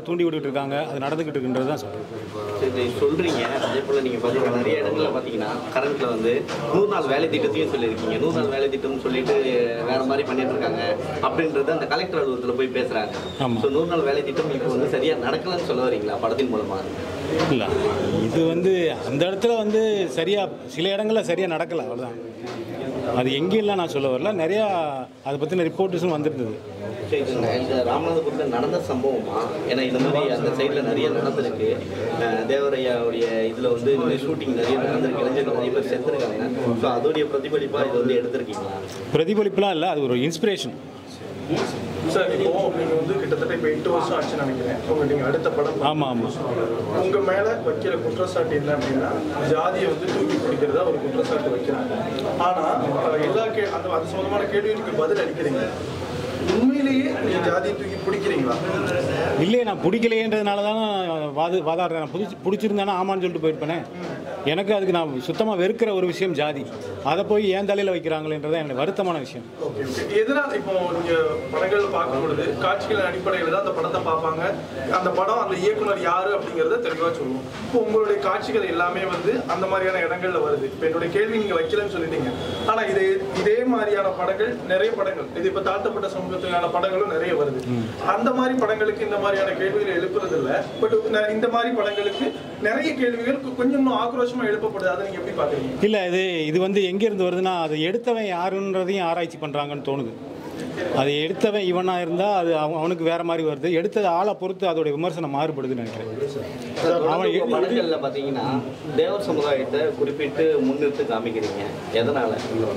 தூண்டி விட்டுட்டு இருக்காங்க அது நடந்துக்கிட்டு இருக்குன்றது தான் சொல்கிறேன் சரி சொல்றீங்க அதே போல நீங்க பாத்தீங்கன்னா நிறைய இடங்கள்ல பாத்தீங்கன்னா கரண்ட்ல வந்து நூறு நாள் வேலை திட்டத்தையும் சொல்லியிருக்கீங்க நூறு நாள் வேலை திட்டம்னு சொல்லிட்டு வேற மாதிரி பண்ணிட்டு இருக்காங்க அப்படின்றது அந்த கலெக்டர் அலுவலகத்துல போய் பேசுறாங்க ஆமா. ஸோ நூறு நாள் வேலை திட்டம் இப்போ வந்து சரியா நடக்கலன்னு சொல்ல வரீங்களா படத்தின் மூலமா இல்லை இது வந்து அந்த இடத்துல வந்து சரியாக சில இடங்களில் சரியாக நடக்கலை அவ்வளோதான் அது எங்கேயெல்லாம் நான் சொல்ல வரல நிறையா அதை பற்றின ரிப்போர்ட்ஸும் வந்திருந்தது சரி, இந்த இந்த ராமநாதபுரத்தில் நடந்த சம்பவமா ஏன்னா இந்த மாதிரி அந்த சைடில் நிறைய நடந்திருக்கு அஹ் தேவரையாவுடைய இதில் வந்து இந்த மாதிரி ஷூட்டிங் நிறைய நடந்திருக்கு இளைஞர்கள் நிறைய பேர் செத்துருக்காங்க ஸோ அதோடைய பிரதிபலிப்பாக இது வந்து எடுத்திருக்கீங்களா பிரதிபலிப்புலாம் இல்லை அது ஒரு இன்ஸ்பிரேஷன் சார் இப்போ நீங்க வந்து கிட்டத்தட்ட இப்போ எட்டு வருஷம் ஆச்சு நினைக்கிறேன் உங்க நீங்க அடுத்த படம் ஆமாம் ஆமாம் உங்க மேல வைக்கிற குற்றச்சாட்டு என்ன அப்படின்னா ஜாதியை வந்து தூக்கி பிடிக்கிறதா ஒரு குற்றச்சாட்டு வைக்கிறாங்க ஆனா அஹ், எல்லா கே அந்த அது சம்பந்தமான கேள்விகளுக்கு பதில் அளிக்கிறீங்க உண்மையிலேயே நீங்க ஜாதியை தூக்கி பிடிக்கிறீங்களா இல்லையே நான் பிடிக்கலையேன்றதுனால தான் வாது வாதாடுறேன் நான் பிடிச்சி பிடிச்சிருந்தானே ஆமான்னு சொல்லிட்டு போயிருப்பேனே எனக்கு அதுக்கு நான் சுத்தமாக வெறுக்கிற ஒரு விஷயம் ஜாதி அதை போய் ஏன் தலையில் வைக்கிறாங்களேன்றதான் எனக்கு வருத்தமான விஷயம் ஓகே ஓகே எதனால் இப்போ நீங்க படங்கள் பார்க்கும் பொழுது காட்சிகளின் அடிப்படையில் தான் அந்த படத்தை பார்ப்பாங்க அந்த படம் அந்த இயக்குனர் யாரு அப்படிங்கறத தெளிவா சொல்லுவோம் இப்போ உங்களுடைய காட்சிகள் எல்லாமே வந்து அந்த மாதிரியான இடங்கள்ல வருது இப்போ என்னுடைய கேள்வி நீங்க வைக்கலன்னு சொல்லிட்டீங்க ஆனா இதே இதே மாதிரியான படங்கள் நிறைய படங்கள் இது இப்ப தாழ்த்தப்பட்ட சமூகத்துக்கான படங்களும் நிறைய வருது அந்த மாதிரி படங்களுக்கு இந்த மாதிரியான கேள்விகள் எழுப்புறது இல்ல பட் இந்த மாதிரி படங்களுக்கு நிறைய கேள்விகள் கொஞ்சம் இன்னும் ஆக்ரோஷமா எழுப்பப்படுது அதை நீங்க எப்படி பாக்குறீங்க இல்லை இது இது வந்து எங்கேருந்து வருதுன்னா அதை எடுத்தவன் யாருன்றதையும் ஆராய்ச்சி பண்ணுறாங்கன்னு தோணுது அது எடுத்தவன் இவனாக இருந்தால் அது அவன் அவனுக்கு வேற மாதிரி வருது எடுத்தது ஆளை பொறுத்து அதோட விமர்சனம் மாறுபடுதுன்னு நினைக்கிறேன் அவன் எ- படங்கள்ல பாத்தீங்கன்னா தேவர் சமுதாயத்தை குறிப்பிட்டு முன்னிறுத்து காமிக்கிறீங்க எதனால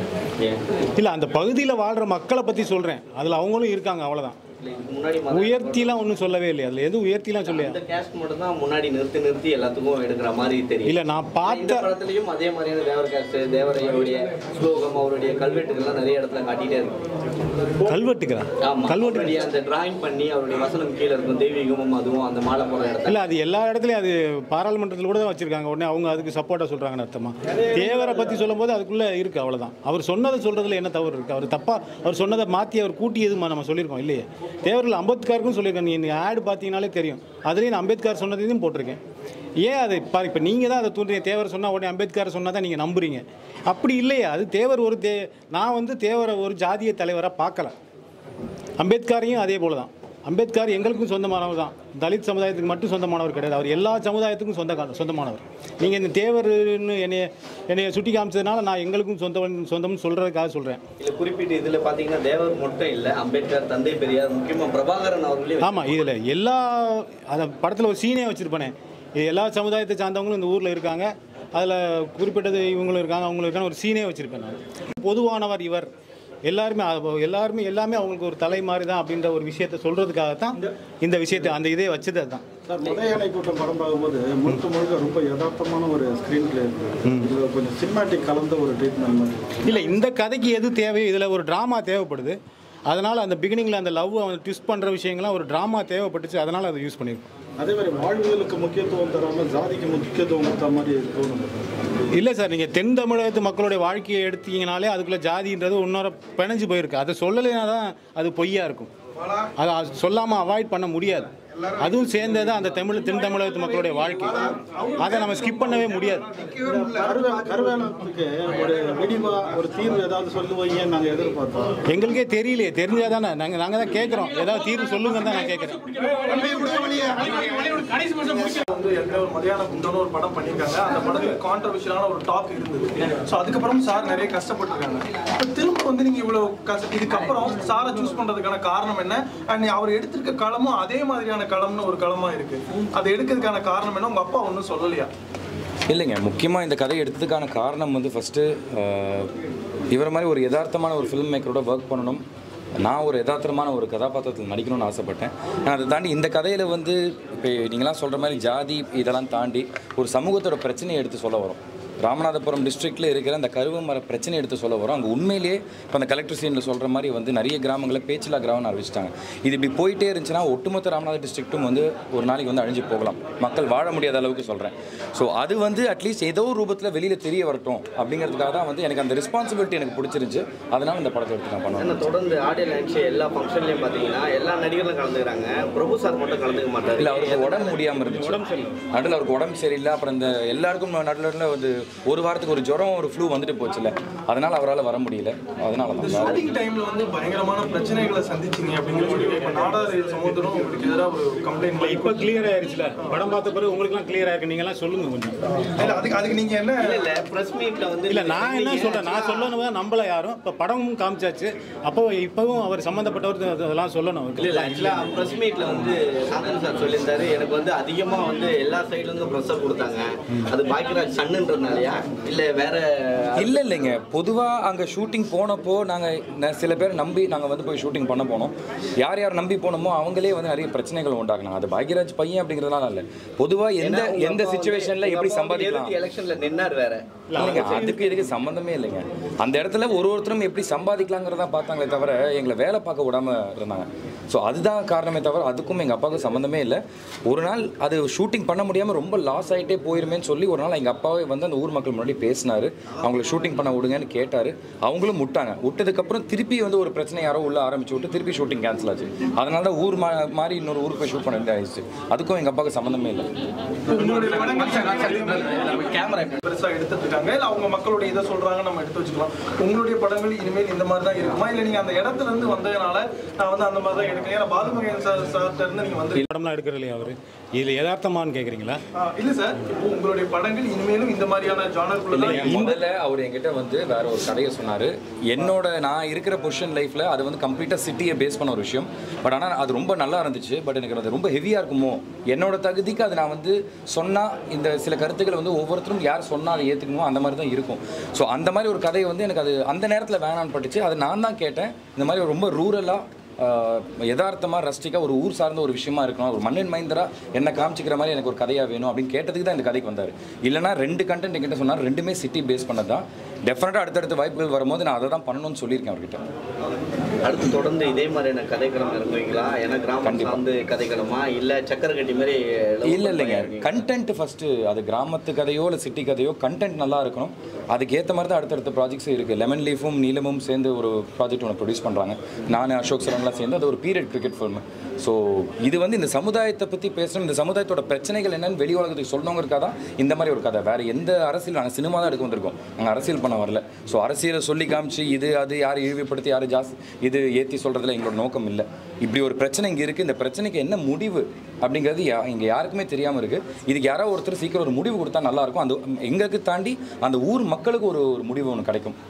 ஏன் இல்லை அந்த பகுதியில் வாழ்கிற மக்களை பற்றி சொல்கிறேன் அதில் அவங்களும் இருக்காங்க அவ்வளோதான் இல்ல, இதுக்கு முன்னாடி மத- உயர்த்திலாம் ஒன்றும் சொல்லவே இல்லை அதில் எதுவும் உயர்த்திலாம் சொல்லையா அந்த கேஸ்ட் மட்டும் தான் முன்னாடி நிறுத்தி நிறுத்தி எல்லாத்துக்கும் எடுக்கிற மாதிரி தெரியும் இல்லை நான் இந்த பார்த்த படத்துலயும் அதே மாதிரியான தேவர் கேஸ்ட் தேவரையோடைய ஸ்லோகம் அவருடைய கல்வெட்டுகள்லாம் நிறைய இடத்துல காட்டிட்டே இருக்கு கல்வெட்டுக்கிறா ஆமா கல்வெட்டு அவருடைய அந்த டிராயிங் பண்ணி அவருடைய வசனம் கீழே இருக்கும் தெய்வீகமும் அதுவும் அந்த மாலை போற இடத்துல இல்லை அது எல்லா இடத்துலையும் அது பாராளுமன்றத்தில் கூட தான் வச்சுருக்காங்க உடனே அவங்க அதுக்கு சப்போர்ட்டாக சொல்கிறாங்கன்னு அர்த்தமா தேவரை பற்றி சொல்லும்போது அதுக்குள்ளே இருக்குது அவ்வளோதான் அவர் சொன்னதை சொல்கிறதுல என்ன தவறு இருக்குது அவர் தப்பாக அவர் சொன்னதை மாற்றி அவர் கூட்டி எதுமா நம்ம சொல்லியிருக்கோம் இல்லையே தேவரில் அம்பேத்கருக்கும் சொல்லியிருக்கேன் நீங்கள் ஆடு பார்த்தீங்கனாலே தெரியும் அதுலேயும் நான் அம்பேத்கர் சொன்னதையும் போட்டிருக்கேன் ஏன் அதை பாரு இப்போ நீங்கள் தான் அதை தூண்டுறீங்க தேவர் சொன்னால் உடனே அம்பேத்கர் சொன்னால் தான் நீங்கள் நம்புறீங்க அப்படி இல்லையே அது தேவர் ஒரு தே நான் வந்து தேவரை ஒரு ஜாதிய தலைவராக பார்க்கல அம்பேத்கரையும் அதே போல தான் அம்பேத்கர் எங்களுக்கும் சொந்தமானவர் தான் தலித் சமுதாயத்துக்கு மட்டும் சொந்தமானவர் கிடையாது அவர் எல்லா சமுதாயத்துக்கும் சொந்த சொந்தமானவர் நீங்கள் இந்த தேவர்னு என்னைய என்னைய சுட்டி காமிச்சதுனால நான் எங்களுக்கும் சொந்தம் சொந்தம்னு சொல்கிறதுக்காக சொல்கிறேன் இதுல குறிப்பிட்டு இதுல பாத்தீங்கன்னா தேவர் மட்டும் இல்ல அம்பேத்கர் தந்தை பெரியார் முக்கியமா பிரபாகரன் அவர்களே ஆமாம் இதில் எல்லா அந்த படத்தில் ஒரு சீனே வச்சுருப்பானே இது எல்லா சமுதாயத்தை சார்ந்தவங்களும் இந்த ஊரில் இருக்காங்க அதில் குறிப்பிட்டது இவங்களும் இருக்காங்க அவங்களும் இருக்காங்க ஒரு சீனே வச்சுருப்பேன் நான் பொதுவானவர் இவர் எல்லாருமே அது- எல்லாருமே எல்லாமே அவங்களுக்கு ஒரு தலை மாதிரி தான் அப்படின்ற ஒரு விஷயத்த சொல்கிறதுக்காக தான் இந்த விஷயத்தை அந்த இதே வச்சது அதுதான் சார் மலையாள கூட்டம் படம் பார்க்கும்போது முழுக்க முழுக்க ரொம்ப யதார்த்தமான ஒரு ஸ்க்ரீன் பிளே இருக்கு இதுல கொஞ்சம் சினிமாட்டிக் கலந்த ஒரு ட்ரீட்மெண்ட் மாதிரி இல்லை இந்த கதைக்கு எது தேவையோ இதில் ஒரு ட்ராமா தேவைப்படுது அதனால் அந்த பிகினிங்கில் அந்த லவ் அவன் ட்விஸ்ட் பண்ணுற விஷயங்கள்லாம் ஒரு ட்ராமா தேவைப்பட்டுச்சு அதனால் அதை யூஸ் பண்ணியிருக்கோம் அதே மாதிரி வாழ்வியலுக்கு முக்கியத்துவம் தராம ஜாதிக்கு முக்கியத்துவம் கொடுத்த மாதிரி தோணும் இல்லை சார் நீங்கள் தென் தமிழகத்து மக்களுடைய வாழ்க்கையை எடுத்தீங்கனாலே அதுக்குள்ளே ஜாதின்றது இன்னொரு பிணைஞ்சு போயிருக்கு அதை சொல்லலைனா தான் அது பொய்யா இருக்கும் அதை சொல்லாமல் அவாய்ட் பண்ண முடியாது அதுவும் சேர்ந்தது தான் அந்த தமிழ் தென் தமிழகத்து மக்களுடைய வாழ்க்கை அதை நம்ம ஸ்கிப் பண்ணவே முடியாது கருவே கருவேலத்துக்கு ஒரு விடிவா ஒரு தீர்வு ஏதாவது சொல்லுவீங்கன்னு நாங்கள் எதிர்பார்த்தோம் எங்களுக்கே தெரியலையே தெரிஞ்சா தானே நாங்கள் நாங்கள் தான் கேட்குறோம் ஏதாவது தீர்வு சொல்லுங்கன்னு தான் நான் கேட்குறேன் வந்து ஏற்கனவே ஒரு மதியான குண்டம்னு ஒரு படம் பண்ணியிருக்காங்க அந்த படத்துக்கு கான்ட்ரவர்ஷியலான ஒரு டாக் இருந்தது ஸோ அதுக்கப்புறம் சார் நிறைய கஷ்டப்பட்டிருக்காங்க இப்போ திரும்ப வந்து நீங்க இவ்வளவு கஷ்ட இதுக்கப்புறம் சாரை சூஸ் பண்றதுக்கான காரணம் என்ன அண்ட் அவர் எடுத்திருக்க களமும் அதே மாதிரியான களம்னு ஒரு களமா இருக்கு அதை எடுக்கிறதுக்கான காரணம் என்ன உங்க அப்பா ஒன்றும் சொல்லலையா இல்லைங்க முக்கியமாக இந்த கதையை எடுத்ததுக்கான காரணம் வந்து ஃபஸ்ட்டு இவர மாதிரி ஒரு யதார்த்தமான ஒரு ஃபில்ம் மேக்கரோட ஒர்க் பண்ணணும் நான் ஒரு யதார்த்தமான ஒரு கதாபாத்திரத்தில் நடிக்கணும்னு ஆசைப்பட்டேன் நான் அதை தாண்டி இந்த கதையில் வந்து இப்போ நீங்களாம் சொல்கிற மாதிரி ஜாதி இதெல்லாம் தாண்டி ஒரு சமூகத்தோட பிரச்சனையை எடுத்து சொல்ல வரோம் ராமநாதபுரம் டிஸ்ட்ரிக்ட்டில் இருக்கிற அந்த கருவ மர பிரச்சனை எடுத்து சொல்ல வரோம் அங்கே உண்மையிலேயே இப்போ அந்த கலெக்டர் சீனில் சொல்கிற மாதிரி வந்து நிறைய கிராமங்களில் பேச்சிலா கிராமம்னு அறிவிச்சிட்டாங்க இது இப்படி போயிட்டே இருந்துச்சுன்னா ஒட்டுமொத்த ராமநாத டிஸ்ட்ரிக்ட்டும் வந்து ஒரு நாளைக்கு வந்து அழிஞ்சு போகலாம் மக்கள் வாழ முடியாத அளவுக்கு சொல்கிறேன் ஸோ அது வந்து அட்லீஸ்ட் ஏதோ ஒரு ரூபத்தில் வெளியில் தெரிய வரட்டும் அப்படிங்கிறதுக்காக தான் வந்து எனக்கு அந்த ரெஸ்பான்சிபிலிட்டி எனக்கு பிடிச்சிருந்துச்சு அதனால் இந்த படத்தை எடுத்து நான் பண்ணுவேன் ஏன்னா தொடர்ந்து ஆடியோ லான்ச் எல்லா ஃபங்க்ஷன்லையும் பார்த்தீங்கன்னா எல்லா நடிகர்களும் கலந்துக்கிறாங்க பிரபு சார் மட்டும் கலந்துக்க மாட்டாரு இல்லை அவருக்கு உடம்பு முடியாமல் இருந்துச்சு நடுவில் அவருக்கு உடம்பு சரியில்லை அப்புறம் இந்த எல்லாருக்கும் நடுவில் வந்து ஒரு வாரத்துக்கு ஒரு ஜுரம் ஒரு ஃப்ளூ வந்துட்டு போச்சுல்ல அதனால் அவரால் வர முடியல அதனால தான் ஷூட்டிங் டைம்ல வந்து பயங்கரமான பிரச்சனைகளை சந்திச்சீங்க அப்படிங்கிற சொல்லி இப்ப நாடார் சமூகத்திலும் உங்களுக்கு எதிராக ஒரு கம்ப்ளைண்ட் இப்போ கிளியர் ஆயிருச்சுல படம் பார்த்த பிறகு உங்களுக்குலாம் கிளியர் ஆயிருக்கு நீங்களாம் சொல்லுங்க கொஞ்சம் இல்ல அதுக்கு அதுக்கு நீங்க என்ன இல்ல இல்ல பிரஸ் மீட்ல வந்து இல்ல நான் என்ன சொல்றேன் நான் சொல்லணும் நம்பல யாரும் இப்போ படமும் காமிச்சாச்சு அப்போ இப்பவும் அவர் சம்மந்தப்பட்டவர் அதெல்லாம் சொல்லணும் இல்ல அவருக்கு இல்ல ஆக்சுவலா பிரஸ் மீட்ல வந்து சாந்தன் சார் சொல்லியிருந்தாரு எனக்கு வந்து அதிகமா வந்து எல்லா சைடுல இருந்து ப்ரெஷர் கொடுத்தாங்க அது பாக்கியராஜ் சன்னுன்றதுனாலயா இல்ல வேற இல்லை இல்லைங்க பொதுவாக அங்கே ஷூட்டிங் போனப்போ நாங்கள் சில பேர் நம்பி நாங்கள் வந்து போய் ஷூட்டிங் பண்ண போனோம் யார் யார் நம்பி போனோமோ அவங்களே வந்து நிறைய பிரச்சனைகள் உண்டாக்குனாங்க அது பாக்யராஜ் பையன் அப்படிங்கிறதுனால இல்லை பொதுவாக எந்த எந்த சுச்சுவேஷனில் எப்படி சம்பாதிக்கலாம் எலெக்ஷன்ல நின்னார் வேற இல்லைங்க அதுக்கு இதுக்கு சம்மந்தமே இல்லைங்க அந்த இடத்துல ஒரு ஒருத்தரும் எப்படி சம்பாதிக்கலாங்கிறதா பார்த்தாங்களே தவிர எங்களை வேலை பார்க்க விடாம இருந்தாங்க ஸோ அதுதான் காரணமே தவிர அதுக்கும் எங்கள் அப்பாவுக்கு சம்மந்தமே இல்லை ஒரு நாள் அது ஷூட்டிங் பண்ண முடியாமல் ரொம்ப லாஸ் ஆகிட்டே போயிருமேன்னு சொல்லி ஒரு நாள் எங்கள் அப்பாவே வந்து அந்த ஊர் மக்கள் முன்னாடி பேசினார் அவங்கள ஷூட்டிங் பண்ண விடுங்கன்னு கேட்டார் அவங்களும் விட்டாங்க விட்டதுக்கப்புறம் திருப்பி வந்து ஒரு பிரச்சனை யாரோ உள்ள ஆரம்பிச்சு விட்டு திருப்பி ஷூட்டிங் கேன்சல் ஆச்சு அதனால தான் ஊர் மா மாதிரி இன்னொரு ஊருக்கு போய் ஷூட் பண்ண வேண்டியது ஆயிடுச்சு அதுக்கும் எங்கள் அப்பாவுக்கு சம்மந்தமே இல்லை உங்களுடைய படங்கள் கேமரா பெருசா எடுத்துட்டு இருக்காங்க இல்ல அவங்க மக்களுடைய இதை சொல்றாங்க நம்ம எடுத்து வச்சுக்கலாம் உங்களுடைய படங்கள் இனிமேல் இந்த மாதிரி தான் இருக்குமா இல்ல நீங்க அந்த இடத்துல இருந்து வந்ததுனால நான் வந்து அந்த மாதிரி தான் எடுக்கிறேன் ஏன்னா பாலுமகேன் சார் சார்ட்ட இருந்து நீங்க வந்து படம்லாம் எடுக்கிறது இல்லையா அவர் இதில் யதார்த்தமான்னு கேட்குறீங்களா ஆ, இல்ல சார் இப்போ உங்களுடைய படங்கள் இனிமேலும் இந்த மாதிரியான ஜானருக்குள்ள தான் இல்லைங்க முதல்ல அவர் என்கிட்ட வந்து வேற ஒரு கதையை சொன்னார் என்னோட நான் இருக்கிற பொசிஷன் லைஃப்பில் அது வந்து கம்ப்ளீட்டாக சிட்டியை பேஸ் பண்ண ஒரு விஷயம் பட் ஆனால் அது ரொம்ப நல்லா இருந்துச்சு பட் எனக்கு அது ரொம்ப ஹெவியாக இருக்குமோ என்னோட தகுதிக்கு அது நான் வந்து சொன்னால் இந்த சில கருத்துக்களை வந்து ஒவ்வொருத்தரும் யார் சொன்னால் அதை ஏற்றுக்கணுமோ அந்த மாதிரி தான் இருக்கும் ஸோ அந்த மாதிரி ஒரு கதையை வந்து எனக்கு அது அந்த நேரத்தில் வேணான்னு பட்டுச்சு அது நான் தான் கேட்டேன் இந்த மாதிரி ரொம்ப ரூரலாக யதார்த்தமாக ரஸ்டிக்காக ஒரு ஊர் சார்ந்த ஒரு விஷயமா இருக்கணும் ஒரு மண்ணின் மைந்தரா என்ன காமிச்சிக்கிற மாதிரி எனக்கு ஒரு கதையாக வேணும் அப்படின்னு கேட்டதுக்கு தான் இந்த கதைக்கு வந்தார் இல்லைனா ரெண்டு கண்டென்ட் என்கிட்ட சொன்னார் ரெண்டுமே சிட்டி பேஸ் பண்ணது தான் டெஃபினட்டாக அடுத்தடுத்த வாய்ப்புகள் வரும்போது நான் அதை தான் பண்ணணும்னு சொல்லியிருக்கேன் அவர்கிட்ட அடுத்து தொடர்ந்து இதே மாதிரியான கதைக்களம் இறங்குவீங்களா ஏன்னா கிராமம் சார்ந்து கதைக்களமா இல்ல சக்கரை கட்டி மாதிரி இல்லை இல்லைங்க கண்டென்ட் ஃபஸ்ட்டு அது கிராமத்து கதையோ இல்லை சிட்டி கதையோ கண்டென்ட் நல்லா இருக்கணும் அதுக்கு ஏற்ற மாதிரி தான் அடுத்தடுத்த ப்ராஜெக்ட்ஸும் இருக்குது லெமன் லீஃபும் நீலமும் சேர்ந்து ஒரு ப்ராஜெக்ட் ஒன்று ப்ரொடியூஸ் பண்ணுறாங்க நான் அசோக் சரம்லாம் சேர்ந்து அது ஒரு பீரியட் கிரிக்கெட் ஃபில்ம் ஸோ இது வந்து இந்த சமுதாயத்தை பற்றி பேசணும் இந்த சமுதாயத்தோட பிரச்சனைகள் என்னன்னு வெளி உலகத்துக்கு சொல்லணுங்கிறக்காக தான் இந்த மாதிரி ஒரு கதை வேறு எந்த அரசியல் நாங்கள் சினிமா தான் எடுக்க வந்திருக்கோம் நாங்கள் அரசியல் பண்ண வரல ஸோ அரசியலை சொல்லி காமிச்சு இது அது யார் இழிவுபடுத்தி யார் ஜாஸ்தி இது ஏற்றி சொல்கிறதுல எங்களோட நோக்கம் இல்லை இப்படி ஒரு பிரச்சனை இங்கே இருக்குது இந்த பிரச்சனைக்கு என்ன முடிவு அப்படிங்கிறது யா இங்கே யாருக்குமே தெரியாமல் இருக்குது இதுக்கு யாரோ ஒருத்தர் சீக்கிரம் ஒரு முடிவு கொடுத்தா நல்லாயிருக்கும் அந்த எங்களுக்கு தாண்டி அந்த ஊர் மக்களுக்கு ஒரு ஒரு முடிவு ஒன்று கிடைக்கும்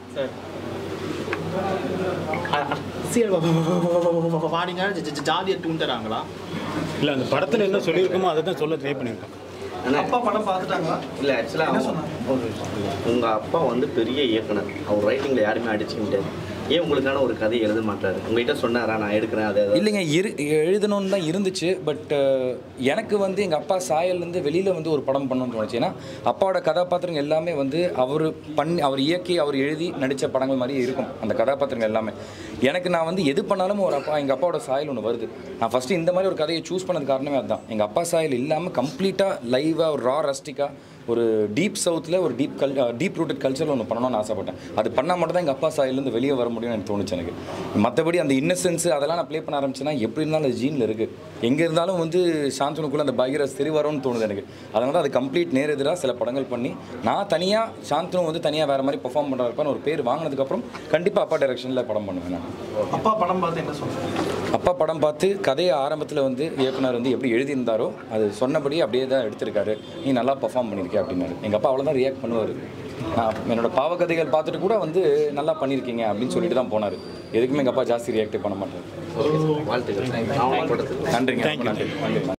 அரசியல் வாடிங்க ஜாதியை தூண்டுறாங்களா இல்லை அந்த படத்தில் என்ன சொல்லியிருக்கோமோ அதை தான் சொல்ல ட்ரை பண்ணியிருக்கோம் ஆனா அப்பா படம் பார்த்துட்டாங்களா இல்ல ஆக்சுவலா உங்க அப்பா வந்து பெரிய இயக்குனர் அவர் ரைட்டிங்ல யாருமே அடிச்சுக்க முடியாது ஏன் உங்களுக்கான ஒரு கதை எழுத மாட்டாரு உங்ககிட்ட சொன்னாரா நான் எடுக்கிறேன் அதை அதை- இல்லைங்க இரு எழுதணும்னு தான் இருந்துச்சு பட் எனக்கு வந்து எங்கள் அப்பா சாயல்லேருந்து வெளியில் வந்து ஒரு படம் பண்ணணும்னு தோணுச்சு ஏன்னா அப்பாவோட கதாபாத்திரங்கள் எல்லாமே வந்து அவர் பண்ணி அவர் இயக்கி அவர் எழுதி நடித்த படங்கள் மாதிரி இருக்கும் அந்த கதாபாத்திரங்கள் எல்லாமே எனக்கு நான் வந்து எது பண்ணாலும் ஒரு அப்பா எங்கள் அப்பாவோட சாயல் ஒன்று வருது நான் ஃபஸ்ட்டு இந்த மாதிரி ஒரு கதையை சூஸ் பண்ணது காரணமே அதுதான் எங்கள் அப்பா சாயல் இல்லாமல் கம்ப்ளீட்டாக லைவாக ஒரு ரா ரஸ்டிக்காக ஒரு டீப் சவுத்தில் ஒரு டீப் கல் டீப் ரூட்டட் கல்ச்சரில் ஒன்று பண்ணணும்னு ஆசைப்பட்டேன் அது பண்ணால் மட்டும் தான் எங்கள் அப்பா சாயிலேருந்து வெளியே வர முடியும்னு எனக்கு தோணுச்சு எனக்கு மற்றபடி அந்த இன்னசென்ஸ் அதெல்லாம் நான் ப்ளே பண்ண ஆரம்பிச்சேன்னா எப்படி இருந்தாலும் அது ஜீனில் இருக்குது எங்கே இருந்தாலும் வந்து சாந்தனுக்குள்ளே அந்த பகிரஸ் தெரி வரும்னு தோணுது எனக்கு அதனால தான் அது கம்ப்ளீட் நேர் எதிராக சில படங்கள் பண்ணி நான் தனியாக சாந்தனு வந்து தனியாக வேறு மாதிரி பெர்ஃபார்ம் பண்ணுறதுக்கான ஒரு பேர் வாங்கினதுக்கப்புறம் கண்டிப்பாக அப்பா டைரக்ஷனில் படம் பண்ணுவேன் நான் அப்பா படம் பார்த்து என்ன சொல்றாங்க அப்பா படம் பார்த்து கதையை ஆரம்பத்தில் வந்து இயக்குனர் வந்து எப்படி எழுதியிருந்தாரோ அது சொன்னபடி அப்படியே தான் எடுத்திருக்காரு நீ நல்லா பெர்ஃபார்ம் பண்ணியிருக்க அப்படின்னாரு எங்கள் அப்பா அவ்வளோதான் ரியாக்ட் பண்ணுவார் நான் என்னோட பாவக்கதைகள் பார்த்துட்டு கூட வந்து நல்லா பண்ணியிருக்கீங்க அப்படின்னு சொல்லிட்டு தான் போனார் எதுக்குமே எங்கள் அப்பா ஜாஸ்தி ரியாக்டே பண்ண மாட்டார் வாழ்த்துக்கள் நான் படத்துக்கு நன்றிங்க ரொம்ப நன்றி நன்றி